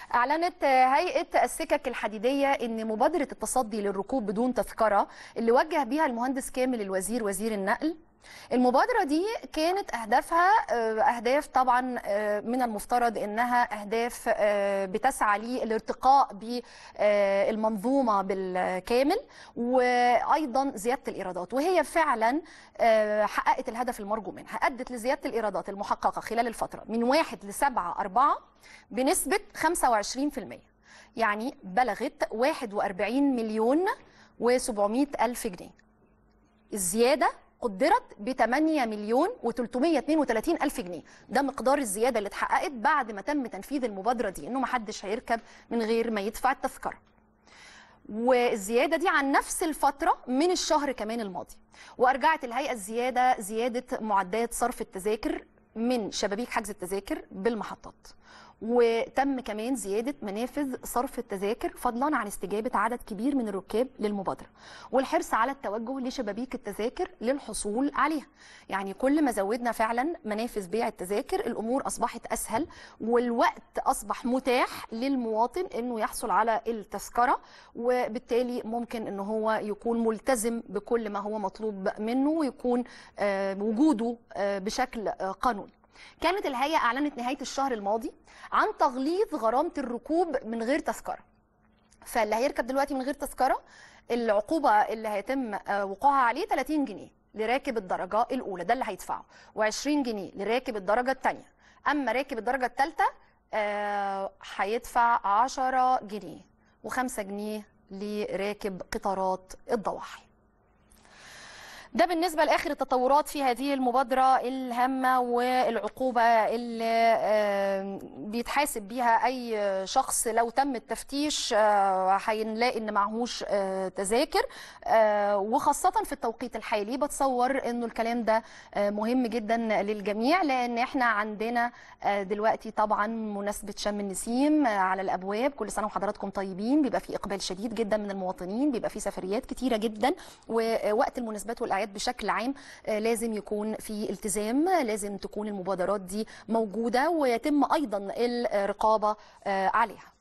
أعلنت هيئة السكك الحديدية أن مبادرة التصدي للركوب بدون تذكرة اللي وجه بها المهندس كامل الوزير وزير النقل المبادرة دي كانت أهدافها أهداف طبعا من المفترض أنها أهداف بتسعى للارتقاء بالمنظومة بالكامل وأيضا زيادة الإيرادات وهي فعلا حققت الهدف المرجو منها أدت لزيادة الإيرادات المحققة خلال الفترة من 1 ل 7 4 بنسبة 25% يعني بلغت 41 مليون و700 ألف جنيه الزيادة قدرت ب 8 مليون و332 الف جنيه ده مقدار الزياده اللي اتحققت بعد ما تم تنفيذ المبادره دي انه ما حدش هيركب من غير ما يدفع التذكره والزياده دي عن نفس الفتره من الشهر كمان الماضي وارجعت الهيئه الزياده زياده معدات صرف التذاكر من شبابيك حجز التذاكر بالمحطات وتم كمان زيادة منافذ صرف التذاكر فضلا عن استجابة عدد كبير من الركاب للمبادرة والحرص على التوجه لشبابيك التذاكر للحصول عليها يعني كل ما زودنا فعلا منافذ بيع التذاكر الأمور أصبحت أسهل والوقت أصبح متاح للمواطن أنه يحصل على التذكرة وبالتالي ممكن أنه هو يكون ملتزم بكل ما هو مطلوب منه ويكون وجوده بشكل قانوني كانت الهيئة أعلنت نهاية الشهر الماضي عن تغليظ غرامة الركوب من غير تذكرة فاللي هيركب دلوقتي من غير تذكرة العقوبة اللي هيتم وقوعها عليه 30 جنيه لراكب الدرجة الأولى ده اللي هيدفعه و20 جنيه لراكب الدرجة الثانية أما راكب الدرجة الثالثة هيدفع 10 جنيه و5 جنيه لراكب قطارات الضواحي ده بالنسبة لآخر التطورات في هذه المبادرة الهامة والعقوبة اللي بيتحاسب بيها أي شخص لو تم التفتيش هنلاقي إن معهوش تذاكر وخاصة في التوقيت الحالي بتصور إنه الكلام ده مهم جدا للجميع لأن إحنا عندنا دلوقتي طبعا مناسبة شم النسيم على الأبواب كل سنة وحضراتكم طيبين بيبقى في إقبال شديد جدا من المواطنين بيبقى في سفريات كتيرة جدا ووقت المناسبات والأعياد الجمعيات بشكل عام لازم يكون في التزام لازم تكون المبادرات دي موجودة ويتم أيضا الرقابة عليها